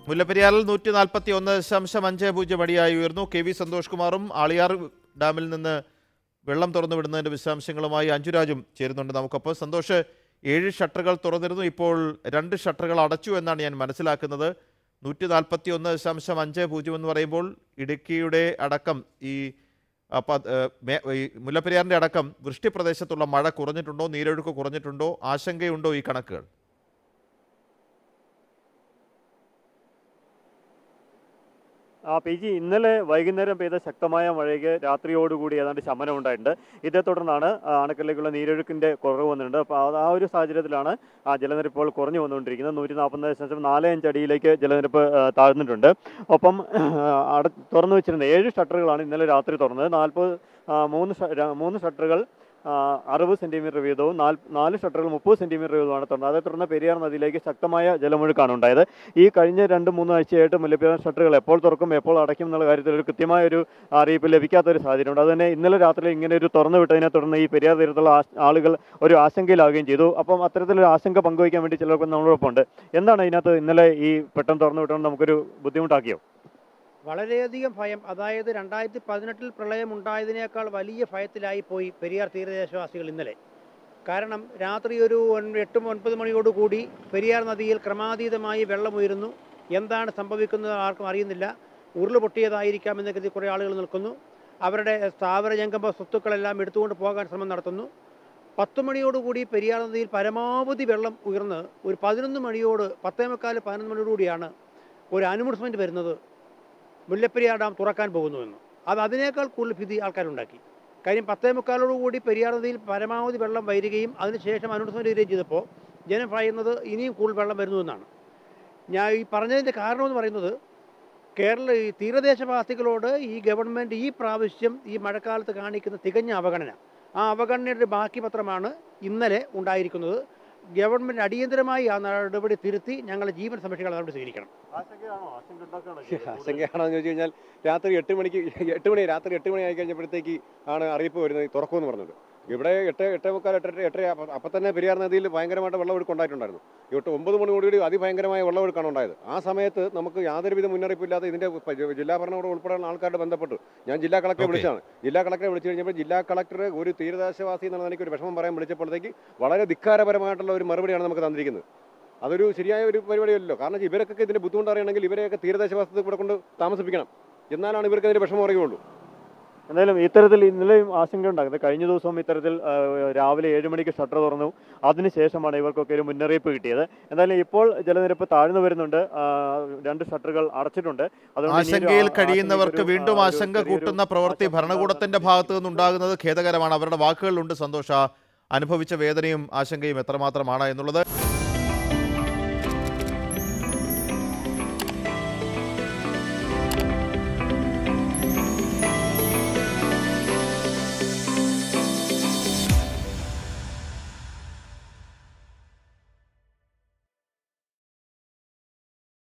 മുല്ലപ്പെരിയാറിൽ നൂറ്റി നാൽപ്പത്തി ഒന്ന് ദശാംശം അഞ്ച് പൂജ്യം അടിയായി ഉയർന്നു കെ വി സന്തോഷ് കുമാറും ആളിയാർ ഡാമിൽ നിന്ന് വെള്ളം തുറന്നു വിടുന്നതിന്റെ വിശദാംശങ്ങളുമായി അഞ്ജുരാജും ചേരുന്നുണ്ട് നമുക്കൊപ്പം സന്തോഷ് ഏഴ് ഷട്ടറുകൾ തുറന്നിരുന്നു ഇപ്പോൾ രണ്ട് ഷട്ടറുകൾ അടച്ചു എന്നാണ് ഞാൻ മനസ്സിലാക്കുന്നത് നൂറ്റി നാൽപ്പത്തി ഒന്ന് ദശാംശം അഞ്ച് പൂജ്യം എന്ന് പറയുമ്പോൾ ഇടുക്കിയുടെ അടക്കം ഈ ആ, പ- ഏ, മേ- ഈ മുല്ലപ്പെരിയാറിന്റെ അടക്കം വൃഷ്ടിപ്രദേശത്തുള്ള മഴ കുറഞ്ഞിട്ടുണ്ടോ നീരൊഴുക്ക് കുറഞ്ഞിട്ടുണ്ടോ ആശങ്കയുണ്ടോ ഈ കണക്കുകൾ ആ പി ജി ഇന്നലെ വൈകുന്നേരം പെയ്ത ശക്തമായ മഴയ്ക്ക് രാത്രിയോടുകൂടി ഏതാണ്ട് ശമനം ഉണ്ടായിട്ടുണ്ട് ഇതേ തുടർന്നാണ് ആ, അണക്കെട്ടിലേക്കുള്ള നീരൊഴുക്കിന്റെ കുറവ് വന്നിട്ടുണ്ട് അപ്പോൾ ആ- ആ ഒരു സാഹചര്യത്തിലാണ് ആ ജലനിരപ്പ് ഇപ്പോൾ കുറഞ്ഞു വന്നുകൊണ്ടിരിക്കുന്നത് നൂറ്റി നാൽപ്പത് ദശാംശം നാല് അഞ്ച് അടിയിലേക്ക് ജലനിരപ്പ് ആ, താഴ്ന്നിട്ടുണ്ട് ഒപ്പം അട തുറന്നു വെച്ചിരുന്ന ഏഴ് ഷട്ടറുകളാണ് ഇന്നലെ രാത്രി തുറന്നത് നാൽപ്പത് മൂന്ന് ഷ- ര- മൂന്ന് ഷട്ടറുകൾ ആ, അറുപത് സെന്റിമീറ്റർ വീതവും നാല് നാല് ഷട്ടറുകൾ മുപ്പത് സെന്റിമീറ്റർ വീതവുമാണ് തുറന്നത് അതേ തുടർന്ന് പെരിയാർ നദിയിലേക്ക് ശക്തമായ ജലമൊഴുക്കാണ് ഉണ്ടായത് ഈ കഴിഞ്ഞ രണ്ട് മൂന്ന് ആഴ്ചയായിട്ട് മുല്ലപ്പെരിയാർ ഷട്ടറുകൾ എപ്പോൾ തുറക്കും എപ്പോൾ അടയ്ക്കും എന്നുള്ള കാര്യത്തിൽ ഒരു കൃത്യമായ ഒരു അറിയിപ്പ് ലഭിക്കാത്ത ഒരു സാഹചര്യമുണ്ട് അതുതന്നെ ഇന്നലെ രാത്രി ഇങ്ങനെ ഒരു തുറന്നു വിട്ടതിനെ തുടർന്ന് ഈ പെരിയാർ തീരത്തുള്ള ആ- ആളുകൾ ഒരു ആശങ്കയിലാവുകയും ചെയ്തു അപ്പം അത്തരത്തിലൊരു ആശങ്ക പങ്കുവയ്ക്കാൻ വേണ്ടി ചിലർക്ക് നമ്മളോടൊപ്പം ഉണ്ട് എന്താണ് ഇതിനകത്ത് ഇന്നലെ ഈ പെട്ടെന്ന് തുറന്നു വിട്ടുകൊണ്ട് നമുക്കൊരു ബുദ്ധിമുട്ടാക്കിയോ വളരെയധികം ഭയം അതായത് രണ്ടായിരത്തി പതിനെട്ടിൽ പ്രളയം ഉണ്ടായതിനേക്കാൾ വലിയ ഭയത്തിലായി പോയി പെരിയാർ തീരദേശവാസികൾ ഇന്നലെ കാരണം രാത്രി ഒരു ഒൻ- എട്ട് ഒൻപത് മണിയോടുകൂടി പെരിയാർ നദിയിൽ ക്രമാതീതമായി വെള്ളമുയരുന്നു എന്താണ് സംഭവിക്കുന്നത് ആർക്കും അറിയുന്നില്ല ഉരുള് പൊട്ടിയതായിരിക്കാം എന്ന് കരുതി കുറേ ആളുകൾ നിൽക്കുന്നു അവരുടെ സ്ഥാവര ജംഗമ സ്വത്തുക്കളെല്ലാം എടുത്തുകൊണ്ട് പോകാൻ ശ്രമം നടത്തുന്നു പത്ത് മണിയോടുകൂടി പെരിയാർ നദിയിൽ പരമാവധി വെള്ളം ഉയർന്ന് ഒരു പതിനൊന്ന് മണിയോട് പത്തേ മുക്കാൽ പതിനൊന്ന് മണിയോടുകൂടിയാണ് ഒരു അനൗൺസ്മെൻറ്റ് വരുന്നത് മുല്ലപ്പെരിയാർ ഡാം തുറക്കാൻ പോകുന്നുവെന്ന് അത് അതിനേക്കാൾ കൂടുതൽ ഭീതി ആൾക്കാരുണ്ടാക്കി കാര്യം പത്തേ മുക്കാലോടുകൂടി പെരിയാർ നദിയിൽ പരമാവധി വെള്ളം വരികയും അതിനുശേഷം അനൗൺസ്മെൻറ്റ് വരികയും ചെയ്തപ്പോൾ ജനം പറയുന്നത് ഇനിയും കൂടുതൽ വെള്ളം വരുന്നുവെന്നാണ് ഞാൻ ഈ പറഞ്ഞതിൻ്റെ കാരണമെന്ന് പറയുന്നത് കേരള ഈ തീരദേശവാസികളോട് ഈ ഗവൺമെൻറ് ഈ പ്രാവശ്യം ഈ മഴക്കാലത്ത് കാണിക്കുന്ന തികഞ്ഞ അവഗണന ആ അവഗണനയുടെ ബാക്കി പത്രമാണ് ഇന്നലെ ഉണ്ടായിരിക്കുന്നത് ഗവൺമെൻറ് അടിയന്തരമായി ആ നടപടി തിരുത്തി ഞങ്ങളുടെ ജീവൻ സംരക്ഷിക്കാൻ നടപടി സ്വീകരിക്കണം ആശങ്കയാണോ ആശങ്ക ഉണ്ടാക്കുകയാണോ ആശങ്കയാണോ എന്ന് ചോദിച്ചു കഴിഞ്ഞാൽ രാത്രി എട്ട് മണിക്ക് എട്ട് മണി രാത്രി എട്ട് മണി ആയി കഴിഞ്ഞപ്പോഴത്തേക്ക് ആണ് അറിയിപ്പ് വരുന്നത് തുറക്കുമെന്ന് പറഞ്ഞത് ഇവിടെ എട്ട് എട്ടേ മുക്കാൽ എട്ടര എട്ടര അപ്പ- അപ്പം തന്നെ പെരിയാർ നദിയിൽ ഭയങ്കരമായിട്ട് വെള്ളമൊഴുക്ക് ഉണ്ടായിട്ടുണ്ടായിരുന്നു എട്ട് ഒമ്പത് മണി കൂടി അതിഭയങ്കരമായ വെള്ളമൊഴുക്കാണ് ഉണ്ടായത് ആ സമയത്ത് നമുക്ക് യാതൊരുവിധ മുന്നറിയിപ്പില്ലാതെ ഇതിന്റെ പ- ജില്ലാ ഭരണകൂടം ഉൾപ്പെടെയുള്ള ആൾക്കാരുടെ ബന്ധപ്പെട്ടു ഞാൻ ജില്ലാ കളക്ടറെ Okay. വിളിച്ചാണ് ജില്ലാ കളക്ടറെ വിളിച്ചു കഴിഞ്ഞപ്പോൾ ജില്ലാ കളക്ടർ ഒരു തീരദേശവാസി എന്നുള്ള എനിക്ക് ഒരു വിഷമം പറയാൻ വിളിച്ചപ്പോഴത്തേക്ക് വളരെ ധിക്കാരപരമായിട്ടുള്ള ഒരു മറുപടിയാണ് നമുക്ക് തന്നിരിക്കുന്നത് അതൊരു ശരിയായ ഒരു പരിപാടിയല്ലല്ലോ കാരണം ഇവരൊക്കെ ഇതിന്റെ ബുദ്ധിമുട്ട് അറിയണമെങ്കിൽ ഇവരെയൊക്കെ തീരദേശവാസത്തിൽ കൂടെ കൊണ്ട് താമസിപ്പിക്കണം എന്നാലാണ് ഇവർക്ക് അതിന്റെ വിഷമം അറിയുള്ളൂ എന്തായാലും ഇത്തരത്തിൽ ഇന്നലെയും ആശങ്ക ഉണ്ടാക്കുന്നത് കഴിഞ്ഞ ദിവസവും ഇത്തരത്തിൽ ആ, രാവിലെ ഏഴ് മണിക്ക് ഷട്ടർ തുറന്നു അതിനുശേഷമാണ് ഇവർക്കൊക്കെ ഒരു മുന്നറിയിപ്പ് കിട്ടിയത് എന്തായാലും ഇപ്പോൾ ജലനിരപ്പ് താഴ്ന്നു വരുന്നുണ്ട് ആ, രണ്ട് ഷട്ടറുകൾ അടച്ചിട്ടുണ്ട് അതുകൊണ്ട് ഇനിയൊരു ആശങ്കയിൽ ആ- കഴിയുന്നവർക്ക് ആശങ്കയ്ക്കൊരു, വീണ്ടും ആ, ഒരു ആശങ്ക ചെറിയൊരു കൂട്ടുന്ന പ്രവൃത്തി ആശങ്ക ഭരണകൂടത്തിന്റെ ഭാഗത്തു നിന്നുണ്ടാകുന്നത് ഖേദകരമാണ് അവരുടെ വാക്കുകളിലുണ്ട് സന്തോഷ അനുഭവിച്ച വേദനയും ആശങ്കയും എത്രമാത്രമാണ് എന്നുള്ളത്